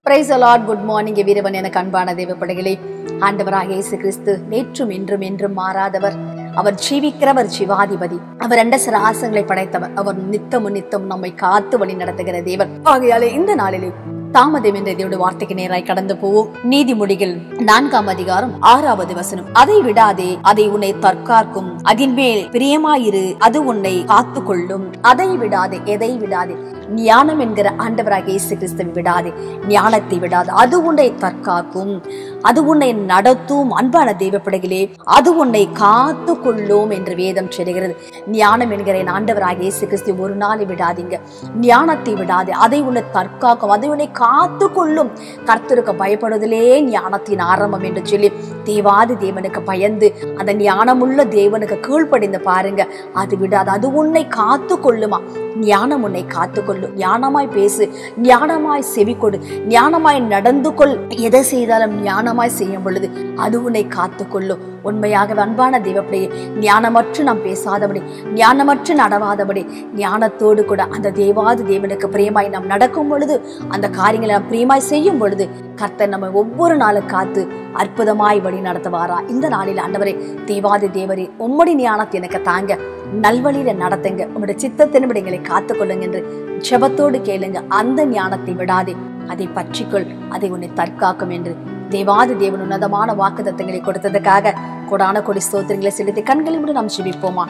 price the Lord good morning வீரவன் எனக்கு அன்பான தேவ பிள்ளைகளே ஆண்டவராக இயேசு கிறிஸ்து நேற்றும் இன்றும் என்றும் மாறாதவர் அவர் ஜீவிக்கிறவர் சிவாதிபதி அவர் ரெண்ட ஆசங்களை படைத்தவர் அவர் நித்தமும் நித்தம் நம்மை காத்து வழி நடத்துகிற தேவன் ஆகையாலே இந்த நாளிலே தாமதம் என்ற தேவனுடைய வார்த்தைக்கு நேராய் கடந்து போவோம் நீதிமொழிகள் நான்காம் அதிகாரம் ஆறாவது வசனம் அதை விடாதே அதை உன்னை தற்காக்கும் அதின் மேல் பிரியமாயிரு அது உன்னை காத்து கொள்ளும் அதை விடாதே எதை விடாதே ஞானம் என்கிற ஆண்டவராக இயேசு கிறிஸ்துவை விடாதே ஞானத்தை விடாது அது உன்னை தற்காக்கும் அது உன்னை நடத்தும் அன்பான தெய்வ பிள்ளைகளே அது உன்னை காத்து கொள்ளும் என்று வேதம் சொல்கிறது ஞானம் என்கிற என் ஆண்டவராக இயேசு கிறிஸ்து ஒரு நாளை விடாதீங்க ஞானத்தை விடாதே அதை உன்னை தற்காக்கும் அதை உன்னை காத்து கொள்ளும் கர்த்தருக்கு பயப்படுவதிலே ஞானத்தின் ஆரம்பம் என்று சொல்லி தேவாதி தேவனுக்கு பயந்து அந்த ஞானமுள்ள தேவனுக்கு கீழ்ப்படிந்து பாருங்க அது விடாது அது உன்னை காத்து கொள்ளுமா ஞானம் உன்னை காத்து கொள்ளும் ஞானமாய் பேசு ஞானமாய் செவி கொடு ஞானமாய் நடந்து கொள் எதை செய்தாலும் ஞானமாய் செய்யும் பொழுது அது உன்னை காத்து கொள்ளும் உண்மையாக அன்பான தேவப்படியே ஞானமற்று நாம் பேசாதபடி ஞானமற்று நடவாதபடி ஞானத்தோடு கூட அந்த தேவாதி தேவனுக்கு பிரியமாய் நாம் நடக்கும் பொழுது அந்த காரியங்களை நாம் பிரியமாய் செய்யும் பொழுது கர்த்தர் நம்ம ஒவ்வொரு நாளும் காத்து அற்புதமாய் வழி நடத்துவாரா இந்த நாளில் ஆண்டவரே தேவாதி தேவரே உம்முடைய ஞானத்தை எனக்கு தாங்க நல்வழியில நடத்துங்க உங்களுடைய சித்தத்தின்படி எங்களை காத்துக்கொள்ளுங்க என்று ஜெபத்தோடு கேளுங்க அந்த ஞானத்தை விடாதே அதை பற்றிக்கொள் அதை உன்னை தற்காக்கும் என்று தேவாதி தேவன் உன்னதமான வாக்குத்தத்தங்களை கொடுத்ததுக்காக கொடான கொடி ஸ்தோத்திரங்களை செலுத்தி கண்களை விட நாம் ஜெபிப்போமா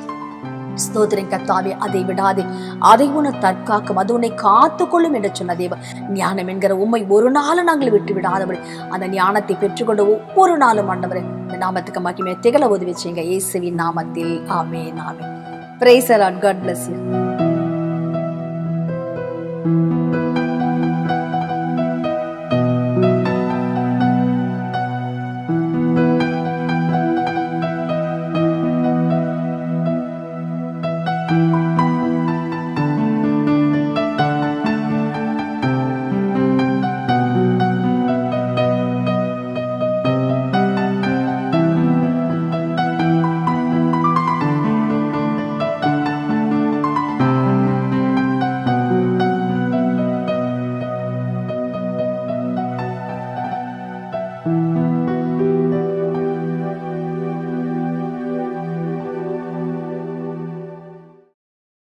ஸ்தோத்திரம் கத்தாவே அதை விடாதே அதை உன்னை தற்காக்கும் அது உன்னை காத்துக்கொள்ளும் என்று சொன்ன தேவ ஞானம் என்கிற உண்மை ஒரு நாளும் நாங்கள் விட்டு விடாதபடி அந்த ஞானத்தை பெற்றுக்கொண்டு ஒவ்வொரு நாளும் ஆண்டவரே இந்த நாமத்துக்கு மகிமை திகழ உதவி செய்யுங்க இயேசுவின் நாமத்தில் ஆமே நாமே praise the Lord God bless you thank you